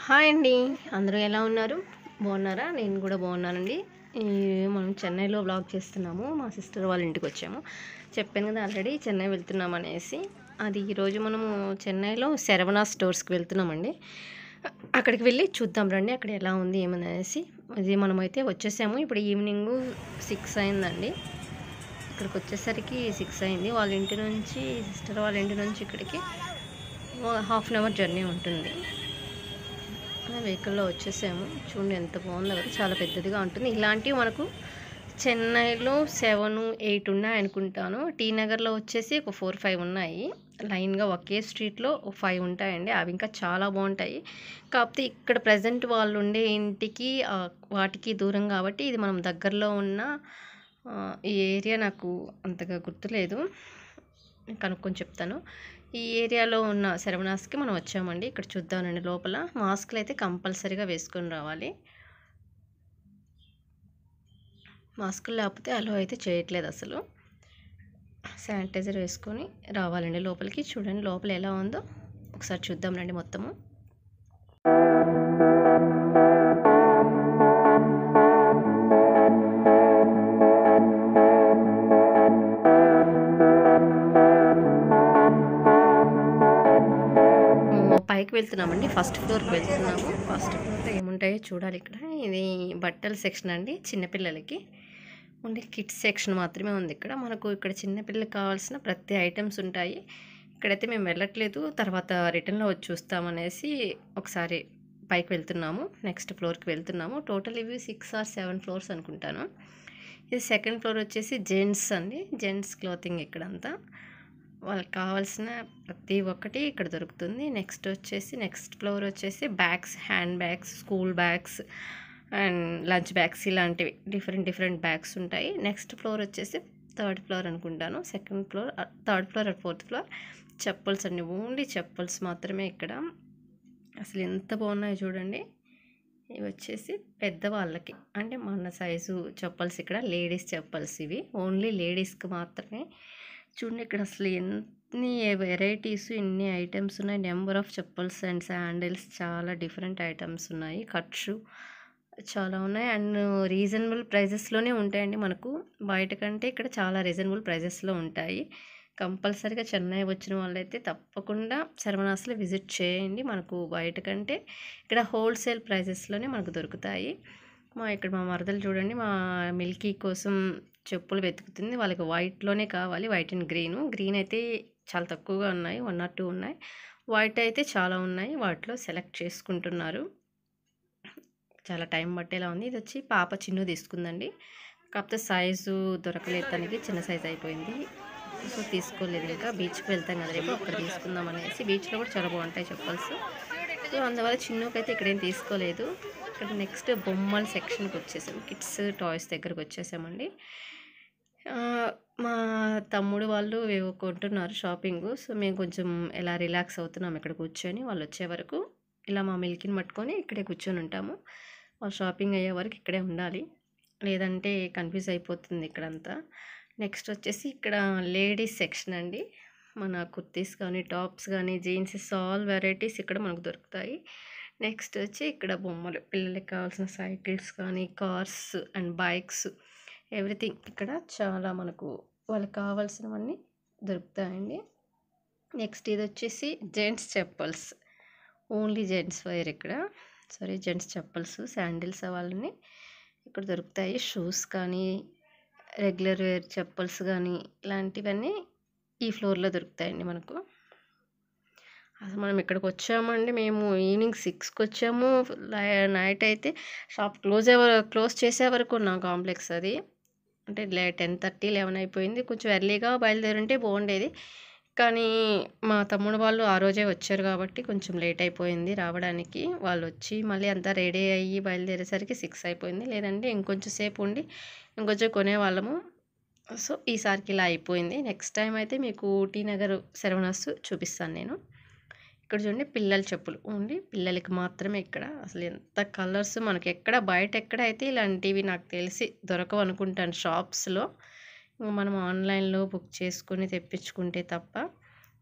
Hi అండి అందరూ ఎలా ఉన్నారు బాగున్నారా నేను కూడా బాగున్నానండి ఈ మనం చెన్నైలో వ్లాగ్ చేస్తున్నాము మా సిస్టర్ వాళ్ళ ఇంటికి వచ్చాము చెప్పాను కదా ఆల్రెడీ చెన్నై వెళ్తున్నాం అనేసి అది ఈరోజు మనము చెన్నైలో శరవణ స్టోర్స్కి వెళ్తున్నామండి అక్కడికి వెళ్ళి చూద్దాం రండి అక్కడ ఎలా ఉంది ఏమని అనేసి అది మనమైతే వచ్చేసాము ఇప్పుడు ఈవినింగ్ సిక్స్ అయిందండి ఇక్కడికి వచ్చేసరికి సిక్స్ అయింది వాళ్ళ ఇంటి నుంచి సిస్టర్ వాళ్ళ ఇంటి నుంచి ఇక్కడికి హాఫ్ అన్ అవర్ జర్నీ ఉంటుంది వెహికల్లో వచ్చేసాము చూడండి ఎంత బాగుందో కదా చాలా పెద్దదిగా ఉంటుంది ఇలాంటివి మనకు చెన్నైలో సెవెన్ ఎయిట్ ఉన్నాయి అనుకుంటాను టీ నగర్లో వచ్చేసి ఒక ఫోర్ ఫైవ్ ఉన్నాయి లైన్గా ఒకే స్ట్రీట్లో ఫైవ్ ఉంటాయండి అవి ఇంకా చాలా బాగుంటాయి కాకపోతే ఇక్కడ ప్రజెంట్ వాళ్ళు ఉండే ఇంటికి ఆ, వాటికి దూరం కాబట్టి ఇది మనం దగ్గరలో ఉన్న ఆ, ఈ ఏరియా నాకు అంతగా గుర్తులేదు కనుక్కొని చెప్తాను ఈ ఏరియాలో ఉన్న శరవణాస్కి మనం వచ్చామండి ఇక్కడ చూద్దామండి లోపల మాస్క్లు అయితే కంపల్సరీగా వేసుకొని రావాలి మాస్కులు లేకపోతే అలో అయితే చేయట్లేదు అసలు శానిటైజర్ వేసుకొని రావాలండి లోపలికి చూడండి లోపల ఎలా ఉందో ఒకసారి చూద్దాం రండి మొత్తము మేము పైకి వెళ్తున్నామండి ఫస్ట్ ఫ్లోర్కి వెళ్తున్నాము ఫస్ట్ ఫ్లోర్లో ఏముంటాయో చూడాలి ఇక్కడ ఇది బట్టల సెక్షన్ అండి చిన్నపిల్లలకి ఓన్లీ కిడ్స్ సెక్షన్ మాత్రమే ఉంది ఇక్కడ మనకు ఇక్కడ చిన్నపిల్లలకి కావాల్సిన ప్రతి ఐటమ్స్ ఉంటాయి ఇక్కడైతే మేము వెళ్ళట్లేదు తర్వాత రిటర్న్లో వచ్చి చూస్తామనేసి ఒకసారి పైకి వెళ్తున్నాము నెక్స్ట్ ఫ్లోర్కి వెళ్తున్నాము టోటల్ ఇవి సిక్స్ ఆర్ సెవెన్ ఫ్లోర్స్ అనుకుంటాను ఇది సెకండ్ ఫ్లోర్ వచ్చేసి జెంట్స్ అండి జెంట్స్ క్లోతింగ్ ఇక్కడంతా వాళ్ళకి కావాల్సిన ప్రతి ఒక్కటి ఇక్కడ దొరుకుతుంది నెక్స్ట్ వచ్చేసి నెక్స్ట్ ఫ్లోర్ వచ్చేసి bags hand bags school bags and lunch bags ఇలాంటివి డిఫరెంట్ డిఫరెంట్ బ్యాగ్స్ ఉంటాయి నెక్స్ట్ ఫ్లోర్ వచ్చేసి థర్డ్ ఫ్లోర్ అనుకుంటాను second floor third floor and fourth floor chappals అండి ఓన్లీ చెప్పల్స్ మాత్రమే ఇక్కడ అసలు ఎంత బాగున్నాయో చూడండి ఇవి వచ్చేసి పెద్దవాళ్ళకి అంటే మన సైజు చెప్పల్స్ ఇక్కడ లేడీస్ చెప్పల్స్ ఇవి ఓన్లీ లేడీస్కి మాత్రమే చూడండి ఇక్కడ అసలు ఎన్ని వెరైటీస్ ఎన్ని ఐటమ్స్ ఉన్నాయి number of chappals and sandals చాలా డిఫరెంట్ ఐటమ్స్ ఉన్నాయి కట్స్ చాలా ఉన్నాయి అండ్ రీజనబుల్ ప్రైజెస్లోనే ఉంటాయండి మనకు బయట కంటే ఇక్కడ చాలా రీజనబుల్ ప్రైజెస్లో ఉంటాయి కంపల్సరీగా చెన్నై వచ్చిన వాళ్ళైతే తప్పకుండా శర్వనాస్లో విజిట్ చేయండి మనకు బయట కంటే ఇక్కడ హోల్సేల్ ప్రైజెస్లోనే మనకు దొరుకుతాయి మా ఇక్కడ మా మరదలు చూడండి మా మిల్కీ కోసం చెప్పులు వెతుకుతుంది వాళ్ళకి వైట్లోనే కావాలి వైట్ అండ్ గ్రీన్ గ్రీన్ అయితే చాలా తక్కువగా ఉన్నాయి వన్ ఆర్ టూ ఉన్నాయి వైట్ అయితే చాలా ఉన్నాయి వాటిలో సెలెక్ట్ చేసుకుంటున్నారు చాలా టైం పట్టేలా ఉంది ఇది వచ్చి పాప చిన్ను తీసుకుందండి కాకపోతే సైజు దొరకలేదు తనకి చిన్న సైజు అయిపోయింది సో తీసుకోలేదు ఇంకా బీచ్కి వెళ్తాం కదా రేపు అక్కడ తీసుకుందాం అనేసి బీచ్లో కూడా చాలా బాగుంటాయి చెప్పల్స్ సో అందువల్ల చిన్నుకి అయితే ఇక్కడేం తీసుకోలేదు ఇక్కడ నెక్స్ట్ బొమ్మల సెక్షన్కి వచ్చేసాం కిడ్స్ టాయ్స్ దగ్గరకు వచ్చేసామండి ఆ, మా తమ్ముడు వాళ్ళు ఏవో కొంటున్నారు షాపింగ్ సో మేము కొంచెం ఎలా రిలాక్స్ అవుతున్నాం ఇక్కడ కూర్చొని వాళ్ళు వచ్చే వరకు ఇలా మా మిల్కిని పట్టుకొని ఇక్కడే కూర్చొని ఉంటాము వాళ్ళు షాపింగ్ అయ్యే వరకు ఇక్కడే ఉండాలి లేదంటే కన్ఫ్యూజ్ అయిపోతుంది ఇక్కడంతా నెక్స్ట్ వచ్చేసి ఇక్కడ లేడీస్ సెక్షన్ అండి మన కుర్తీస్ కానీ టాప్స్ కానీ జీన్సెస్ ఆల్ వెరైటీస్ ఇక్కడ మనకు దొరుకుతాయి నెక్స్ట్ వచ్చి ఇక్కడ బొమ్మలు పిల్లలకి కావాల్సిన సైకిల్స్ కానీ కార్స్ అండ్ బైక్స్ ఎవ్రీథింగ్ ఇక్కడ చాలా మనకు వాళ్ళకి కావాల్సినవన్నీ దొరుకుతాయండి నెక్స్ట్ ఇది వచ్చేసి gents chappals only gents wear ఇక్కడ సారీ జెంట్స్ చెప్పల్స్ శాండిల్స్ వాళ్ళని ఇక్కడ దొరుకుతాయి షూస్ కానీ రెగ్యులర్ వేర్ చెప్పల్స్ కానీ ఇలాంటివన్నీ ఈ ఫ్లోర్లో దొరుకుతాయండి మనకు అసలు మనం ఇక్కడికి వచ్చామండి మేము ఈవినింగ్ సిక్స్కి వచ్చాము లై- నైట్ అయితే షాప్ క్లోజ్ అయ్యే క్లోజ్ చేసే వరకు ఉన్నాం కాంప్లెక్స్ అది అంటే లే టెన్ థర్టీ లెవెన్ అయిపోయింది కొంచెం ఎర్లీగా బయలుదేరుంటే బాగుండేది కానీ మా తమ్ముడు వాళ్ళు ఆ రోజే వచ్చారు కాబట్టి కొంచెం లేట్ అయిపోయింది రావడానికి వాళ్ళు వచ్చి మళ్ళీ అంతా రెడీ అయ్యి బయలుదేరేసరికి సిక్స్ అయిపోయింది లేదంటే ఇంకొంచెం సేపు ఉండి ఇంకొంచెం కొనేవాళ్ళము సో ఈసారికి ఇలా అయిపోయింది నెక్స్ట్ టైం అయితే మీకు టీ నగర్ శరవణాస్ చూపిస్తాను నేను ఇక్కడ చూడండి పిల్లల చెప్పులు ఓన్లీ పిల్లలకి మాత్రమే ఇక్కడ అసలు ఎంత కలర్స్ మనకి ఎక్కడ బయట ఎక్కడ అయితే ఇలాంటివి నాకు తెలిసి దొరకవు అనుకుంటాను షాప్స్లో మనం ఆన్లైన్లో బుక్ చేసుకొని తెప్పించుకుంటే తప్ప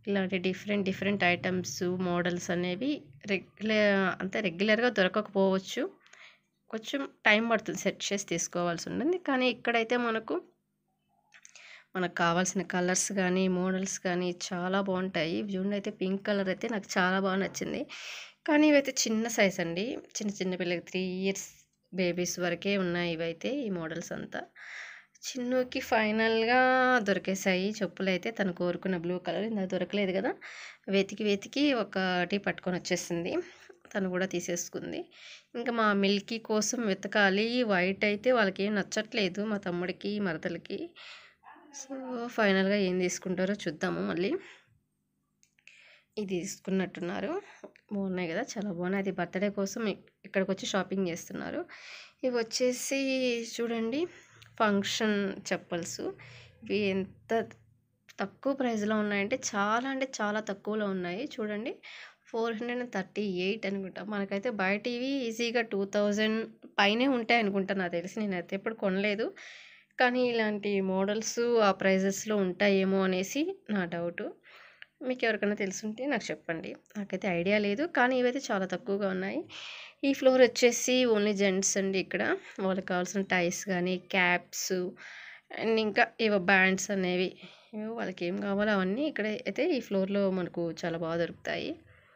ఇలాంటి డిఫరెంట్ డిఫరెంట్ ఐటమ్స్ మోడల్స్ అనేవి రెగ్యులర్ అంటే రెగ్యులర్గా దొరకకపోవచ్చు కొంచెం టైం పడుతుంది సెట్ చేసి తీసుకోవాల్సి ఉంటుంది కానీ ఇక్కడైతే మనకు మనకు కావాల్సిన కలర్స్ కానీ మోడల్స్ కానీ చాలా బాగుంటాయి చూడండి అయితే పింక్ కలర్ అయితే నాకు చాలా బాగా నచ్చింది కానీ ఇవైతే చిన్న సైజ్ అండి చిన్న చిన్న పిల్లలకి త్రీ ఇయర్స్ బేబీస్ వరకే ఉన్నాయి ఇవైతే ఈ మోడల్స్ అంతా చిన్నుకి ఫైనల్గా దొరికేసాయి చెప్పులు అయితే తను కోరుకున్న బ్లూ కలర్ ఇందాక దొరకలేదు కదా వెతికి వెతికి ఒకటి పట్టుకొని వచ్చేసింది తను కూడా తీసేసుకుంది ఇంకా మా మిల్కీ కోసం వెతకాలి వైట్ అయితే వాళ్ళకి ఏం నచ్చట్లేదు మా తమ్ముడికి మరదలకి సో ఫైనల్గా ఏం తీసుకుంటారో చూద్దాము మళ్ళీ ఇది తీసుకున్నట్టున్నారు బాగున్నాయి కదా చాలా బాగున్నాయి అది బర్త్డే కోసం ఇక్- ఇక్కడికి వచ్చి షాపింగ్ చేస్తున్నారు ఇవి వచ్చేసి చూడండి ఫంక్షన్ చెప్పల్స్ ఇవి ఎంత తక్కువ ప్రైస్లో ఉన్నాయంటే చాలా అంటే చాలా తక్కువలో ఉన్నాయి చూడండి four hundred and thirty eight అనుకుంటా మనకైతే బయట ఇవి ఈజీగా టూ థౌజండ్ పైనే ఉంటాయి అనుకుంటా నాకు తెలిసి నేనైతే ఎప్పుడు కొనలేదు కానీ ఇలాంటి మోడల్స్ ఆ ప్రైజెస్లో ఉంటాయేమో అనేసి నా డౌట్ మీకు ఎవరికైనా తెలుసుంటే నాకు చెప్పండి నాకైతే ఐడియా లేదు కానీ ఇవైతే చాలా తక్కువగా ఉన్నాయి ఈ ఫ్లోర్ వచ్చేసి ఓన్లీ జెంట్స్ అండి ఇక్కడ వాళ్ళకి కావాల్సిన టైస్ కానీ క్యాప్స్ అండ్ ఇంకా ఏవో బ్యాండ్స్ అనేవి ఏవో వాళ్ళకి ఏం కావాలో అవన్నీ ఇక్కడ అయితే ఈ ఫ్లోర్లో మనకు చాలా బాగా దొరుకుతాయి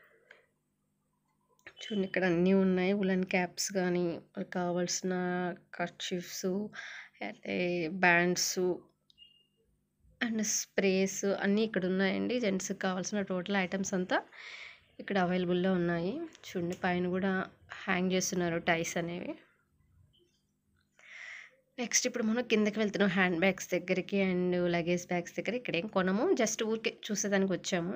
చూడండి ఇక్కడ అన్నీ ఉన్నాయి ఉలన్ క్యాప్స్ కానీ వాళ్ళకి కావాల్సిన కర్చీఫ్స్ అయితే బ్యాండ్స్ అండ్ స్ప్రేస్ అన్నీ ఇక్కడ ఉన్నాయండి జెంట్స్కి కావాల్సిన టోటల్ ఐటమ్స్ అంతా ఇక్కడ అవైలబుల్లో ఉన్నాయి చూడండి పైన కూడా హ్యాంగ్ చేస్తున్నారు టైస్ అనేవి నెక్స్ట్ ఇప్పుడు మనం కిందకి వెళ్తున్నాం హ్యాండ్ బ్యాగ్స్ దగ్గరికి అండ్ లగేజ్ బ్యాగ్స్ దగ్గర ఇక్కడ ఏం కొనము జస్ట్ ఊరికే చూసేదానికి వచ్చాము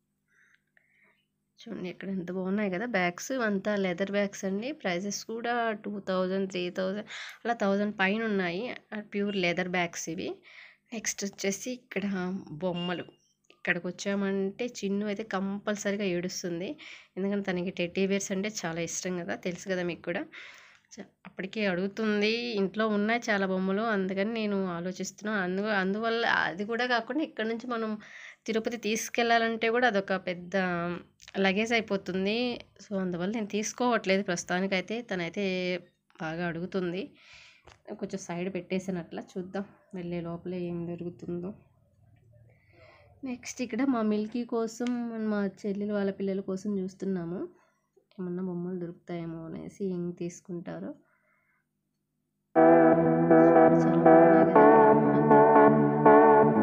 చూడండి ఇక్కడ ఎంత బాగున్నాయి కదా బ్యాగ్స్ అంతా లెదర్ బ్యాగ్స్ అండి ప్రైజెస్ కూడా టూ థౌజండ్ త్రీ థౌజండ్ అలా థౌజండ్ పైన ఉన్నాయి ప్యూర్ లెదర్ బ్యాగ్స్ ఇవి నెక్స్ట్ వచ్చేసి ఇక్కడ బొమ్మలు ఇక్కడికి వచ్చామంటే చిన్ను అయితే కంపల్సరీగా ఏడుస్తుంది ఎందుకంటే తనకి టెడ్డీ బేర్స్ అంటే చాలా ఇష్టం కదా తెలుసు కదా మీకు కూడా చ- అప్పటికే అడుగుతుంది ఇంట్లో ఉన్నాయి చాలా బొమ్మలు అందుకని నేను ఆలోచిస్తున్నాను అందు అందువల్ల అది కూడా కాకుండా ఇక్కడ నుంచి మనం తిరుపతి తీసుకెళ్ళాలంటే కూడా అదొక పెద్ద లగేజ్ అయిపోతుంది సో అందువల్ల నేను తీసుకోవట్లేదు ప్రస్తుతానికైతే తనైతే బాగా అడుగుతుంది కొంచెం సైడ్ పెట్టేసాను అట్లా చూద్దాం వెళ్ళే లోపల ఏం జరుగుతుందో నెక్స్ట్ ఇక్కడ మా మిల్కీ కోసం మా చెల్లెలు వాళ్ళ పిల్లల కోసం చూస్తున్నాము ఏమన్నా బొమ్మలు దొరుకుతాయేమో అనేసి ఏం తీసుకుంటారో చాలా బాగున్నాయి కదా ఇక్కడ అంతా.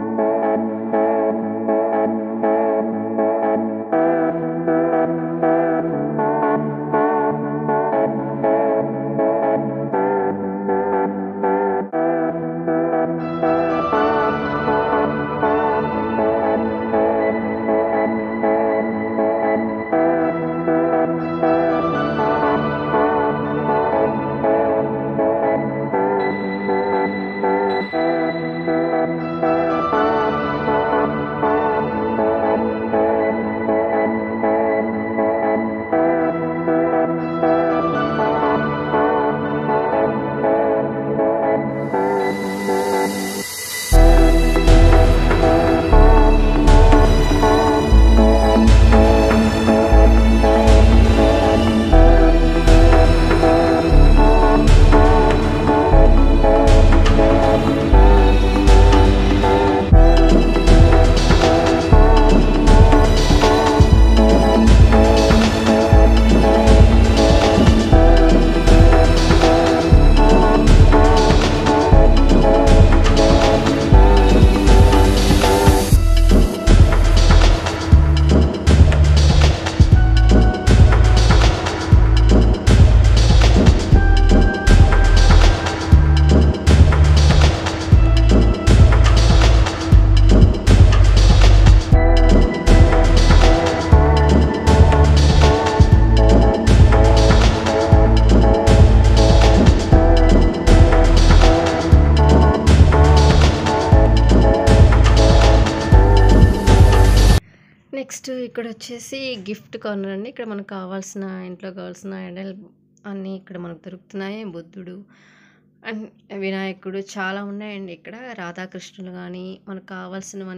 నెక్స్ట్ ఇక్కడ వచ్చేసి గిఫ్ట్ కార్నర్ అండి ఇక్కడ మనకు కావాల్సిన ఇంట్లో కావాల్సిన ఐడల్ అన్నీ ఇక్కడ మనకు దొరుకుతున్నాయి బుద్ధుడు అండ్ వినాయకుడు చాలా ఉన్నాయండి ఇక్కడ రాధాకృష్ణులు కానీ మనకు కావాల్సినవన్నీ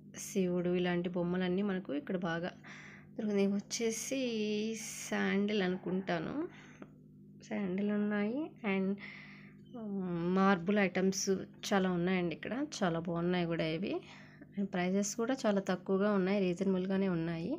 శివుడు ఇలాంటి బొమ్మలన్నీ మనకు ఇక్కడ బాగా దొరుకుతాయి ఇవి వచ్చేసి శాండిల్ అనుకుంటాను శాండిల్ ఉన్నాయి అండ్ మార్బుల్ ఐటమ్స్ చాలా ఉన్నాయండి ఇక్కడ చాలా బాగున్నాయి కూడా ఇవి అండ్ ప్రైజెస్ కూడా చాలా తక్కువగా ఉన్నాయి రీజనబుల్గానే ఉన్నాయి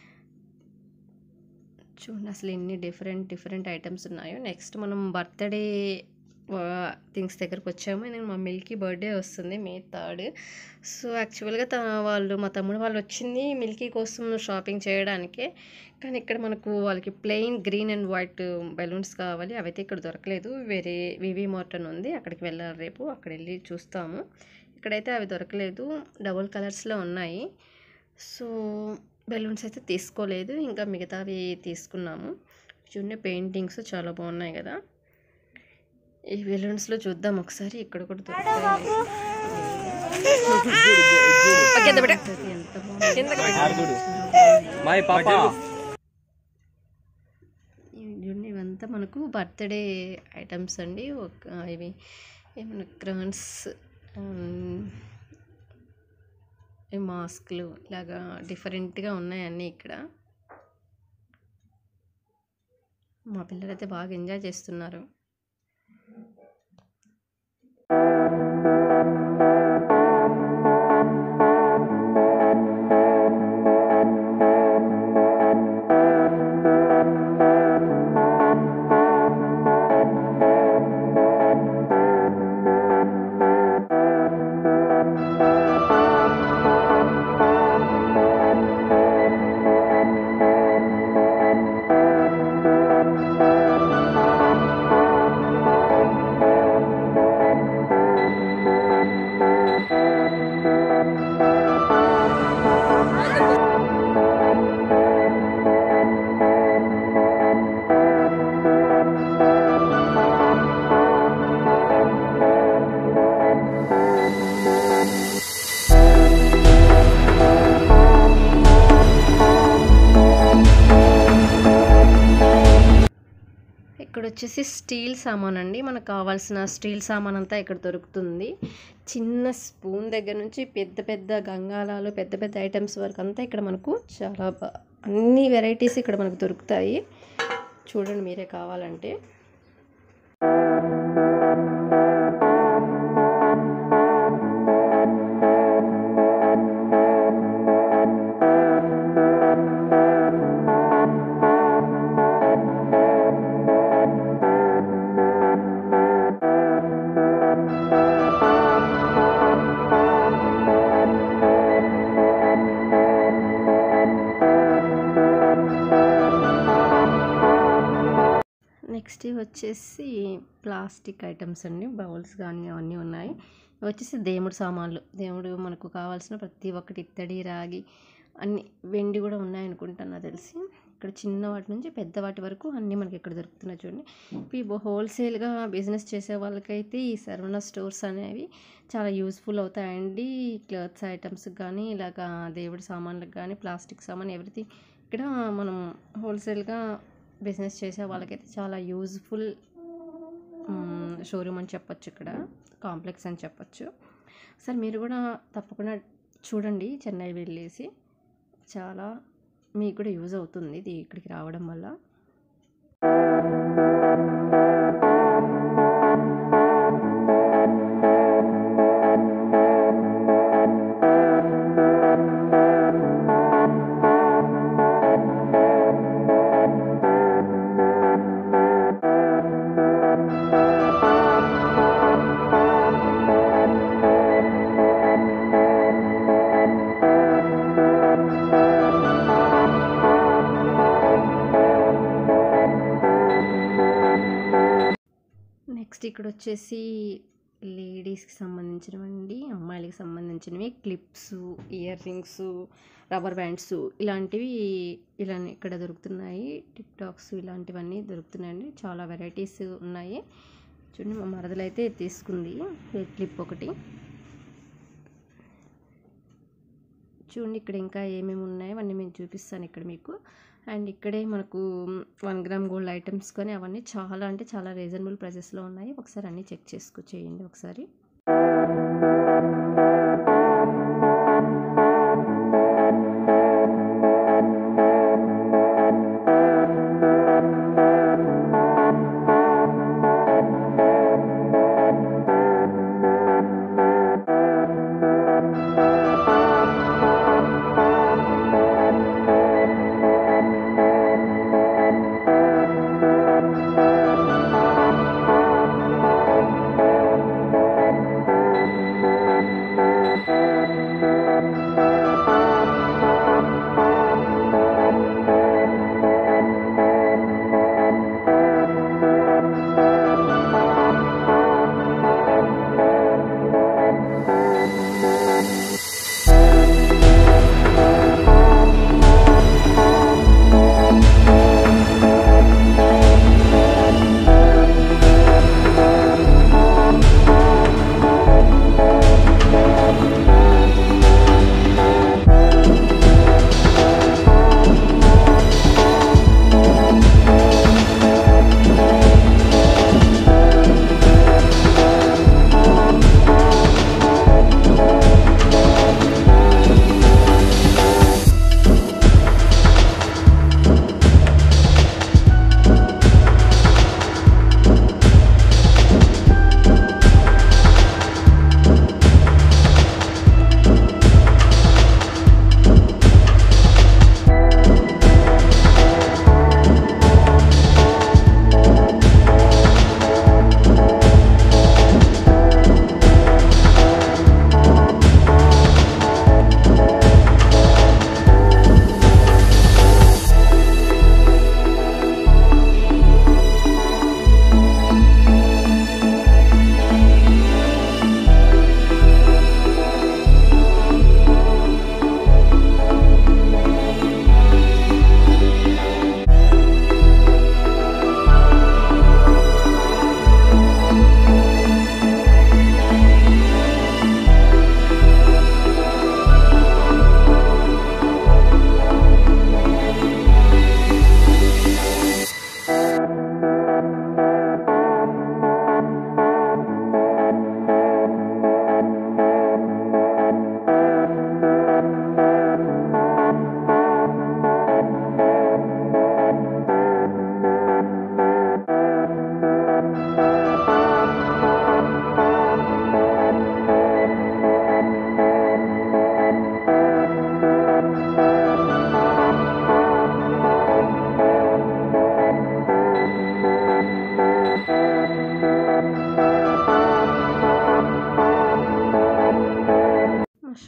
చూడండి అసలు ఎన్ని డిఫరెంట్ డిఫరెంట్ ఐటమ్స్ ఉన్నాయో నెక్స్ట్ మనం బర్త్డే థింగ్స్ దగ్గరకు వచ్చాము నేను మా మిల్కీ బర్త్డే వస్తుంది మే థర్డ్ సో యాక్చువల్గా త వాళ్ళు మా తమ్ముడు వాళ్ళు వచ్చింది మిల్కీ కోసం షాపింగ్ చేయడానికే కానీ ఇక్కడ మనకు వాళ్ళకి plain green and white balloons కావాలి అవైతే ఇక్కడ దొరకలేదు వేరే వివి మోర్టన్ ఉంది అక్కడికి వెళ్ళాలి రేపు అక్కడ వెళ్ళి చూస్తాము ఇక్కడైతే అవి దొరకలేదు డబుల్ కలర్స్లో ఉన్నాయి సో బెలూన్స్ అయితే తీసుకోలేదు ఇంకా మిగతావి తీసుకున్నాము చూడండి పెయింటింగ్స్ చాలా బాగున్నాయి కదా ఈ బెలూన్స్లో చూద్దాం ఒకసారి ఇక్కడ కూడా దొరుకుతాయి ఎంత బాగుంది మై పాపా ఇవి చూడండి ఇవంతా మనకు బర్త్డే ఐటమ్స్ అండి ఒక ఇవి ఏమన్నా క్రాన్స్ మాస్క్లు ఇలాగా డిఫరెంట్గా ఉన్నాయి అన్నీ ఇక్కడ మా పిల్లలు అయితే బాగా ఎంజాయ్ చేస్తున్నారు ఇక్కడ వచ్చేసి స్టీల్ సామాన్ అండి మనకు కావాల్సిన స్టీల్ సామాన్ అంతా ఇక్కడ దొరుకుతుంది చిన్న స్పూన్ దగ్గర నుంచి పెద్ద పెద్ద గంగాలాలు పెద్ద పెద్ద ఐటమ్స్ వరకు అంతా ఇక్కడ మనకు చాలా బా- అన్ని వెరైటీస్ ఇక్కడ మనకు దొరుకుతాయి చూడండి మీరే కావాలంటే నెక్స్ట్ ఇవి వచ్చేసి ప్లాస్టిక్ ఐటమ్స్ అండి బౌల్స్ కానీ అవన్నీ ఉన్నాయి ఇవి వచ్చేసి దేవుడు సామాన్లు దేవుడు మనకు కావాల్సిన ప్రతి ఒక్కటి ఇత్తడి రాగి అన్ని వెండి కూడా ఉన్నాయనుకుంటాను నాకు తెలిసి ఇక్కడ చిన్న వాటి నుంచి పెద్ద వాటి వరకు అన్నీ మనకి ఇక్కడ దొరుకుతున్నాయి చూడండి ఇప్పుడు హోల్సేల్గా బిజినెస్ చేసే వాళ్ళకైతే ఈ సర్వణ స్టోర్స్ అనేవి చాలా యూస్ఫుల్ అవుతాయండి క్లాత్స్ ఐటమ్స్ కానీ ఇలాగా దేవుడి సామాన్లకు కానీ ప్లాస్టిక్ సామాన్ ఎవ్రీథింగ్ ఇక్కడ మనం హోల్సేల్గా బిజినెస్ చేసే వాళ్ళకైతే చాలా యూజ్ఫుల్ షోరూమ్ అని చెప్పొచ్చు ఇక్కడ కాంప్లెక్స్ అని చెప్పొచ్చు సార్ మీరు కూడా తప్పకుండా చూడండి చెన్నై వెళ్ళేసి చాలా మీకు కూడా యూజ్ అవుతుంది ఇది ఇక్కడికి రావడం వల్ల నెక్స్ట్ ఇక్కడ వచ్చేసి లేడీస్కి సంబంధించినవండి అమ్మాయిలకి సంబంధించినవి clips ear rings rubber bands ఇలాంటివి ఇలా ఇక్కడ దొరుకుతున్నాయి టిక్ టాక్స్ ఇలాంటివన్నీ దొరుకుతున్నాయండి చాలా వెరైటీస్ ఉన్నాయి చూడండి మా మరదలైతే తీసుకుంది హెయిర్ క్లిప్ ఒకటి చూడండి ఇక్కడ ఇంకా ఏమేమి ఉన్నాయో అవన్నీ నేను చూపిస్తాను ఇక్కడ మీకు అండ్ ఇక్కడే మనకు వన్ గ్రామ్ గోల్డ్ ఐటమ్స్ కానీ అవన్నీ చాలా అంటే చాలా రీజనబుల్ ప్రైజెస్లో ఉన్నాయి ఒకసారి అన్నీ చెక్ చేసుకో చేయండి ఒకసారి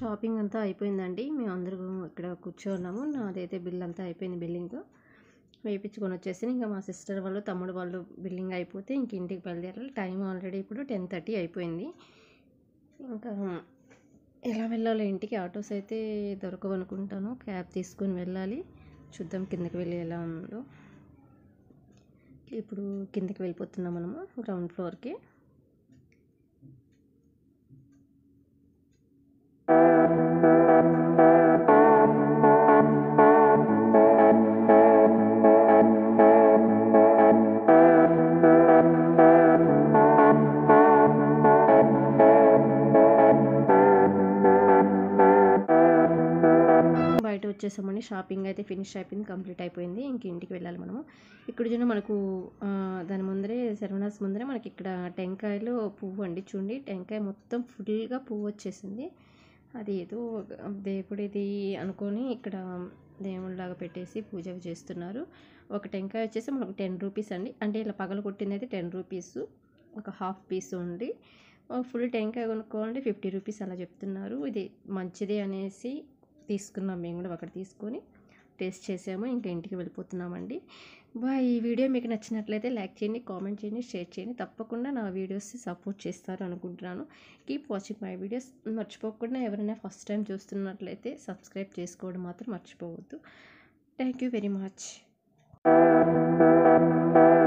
షాపింగ్ అంతా అయిపోయిందండి మేము అందరూ ఇక్కడ కూర్చోన్నాము నాదైతే బిల్ అంతా అయిపోయింది బిల్లింగ్ వేయించుకొని వచ్చేసి ఇంకా మా సిస్టర్ వాళ్ళు తమ్ముడు వాళ్ళు బిల్లింగ్ అయిపోతే ఇంక ఇంటికి బయలుదేరాలి టైం ఆల్రెడీ ఇప్పుడు టెన్ థర్టీ అయిపోయింది ఇంకా ఎలా వెళ్ళాలి ఇంటికి ఆటోస్ అయితే దొరకవు అనుకుంటాను క్యాబ్ తీసుకొని వెళ్ళాలి చూద్దాం కిందకి వెళ్ళి ఎలా ఉందో ఇప్పుడు కిందకి వెళ్ళిపోతున్నాం మనము గ్రౌండ్ ఫ్లోర్కి బయట వచ్చేసామని షాపింగ్ అయితే ఫినిష్ అయిపోయింది కంప్లీట్ అయిపోయింది ఇంక ఇంటికి వెళ్ళాలి మనము ఇక్కడ చూడండి మనకు ఆ, దాని ముందరే శర్వనాస్ ముందరే మనకి ఇక్కడ టెంకాయలో పువ్వు అండి చూడండి టెంకాయ మొత్తం ఫుల్గా పువ్వు వచ్చేసింది అది ఏదో దేవుడిది అనుకొని ఇక్కడ దేవుళ్ళలాగా పెట్టేసి పూజ చేస్తున్నారు ఒక టెంకాయ వచ్చేసి మనకు టెన్ రూపీస్ అండి అంటే ఇలా పగల కొట్టింది అయితే టెన్ రూపీస్ ఒక హాఫ్ పీస్ ఉంది ఫుల్ టెంకాయ కొనుక్కోవాలంటే ఫిఫ్టీ రూపీస్ అలా చెప్తున్నారు ఇది మంచిది అనేసి తీసుకున్నాం మేము కూడా అక్కడ తీసుకొని టేస్ట్ చేసాము ఇంకా ఇంటికి వెళ్ళిపోతున్నామండి బా ఈ వీడియో మీకు నచ్చినట్లయితే లైక్ చేయండి కామెంట్ చేయండి షేర్ చేయండి తప్పకుండా నా వీడియోస్ సపోర్ట్ చేస్తారు అనుకుంటున్నాను కీప్ వాచింగ్ మై వీడియోస్ మర్చిపోకుండా ఎవరైనా ఫస్ట్ టైం చూస్తున్నట్లయితే సబ్స్క్రైబ్ చేసుకోవడం మాత్రం మర్చిపోవద్దు థ్యాంక్ యూ వెరీ మచ్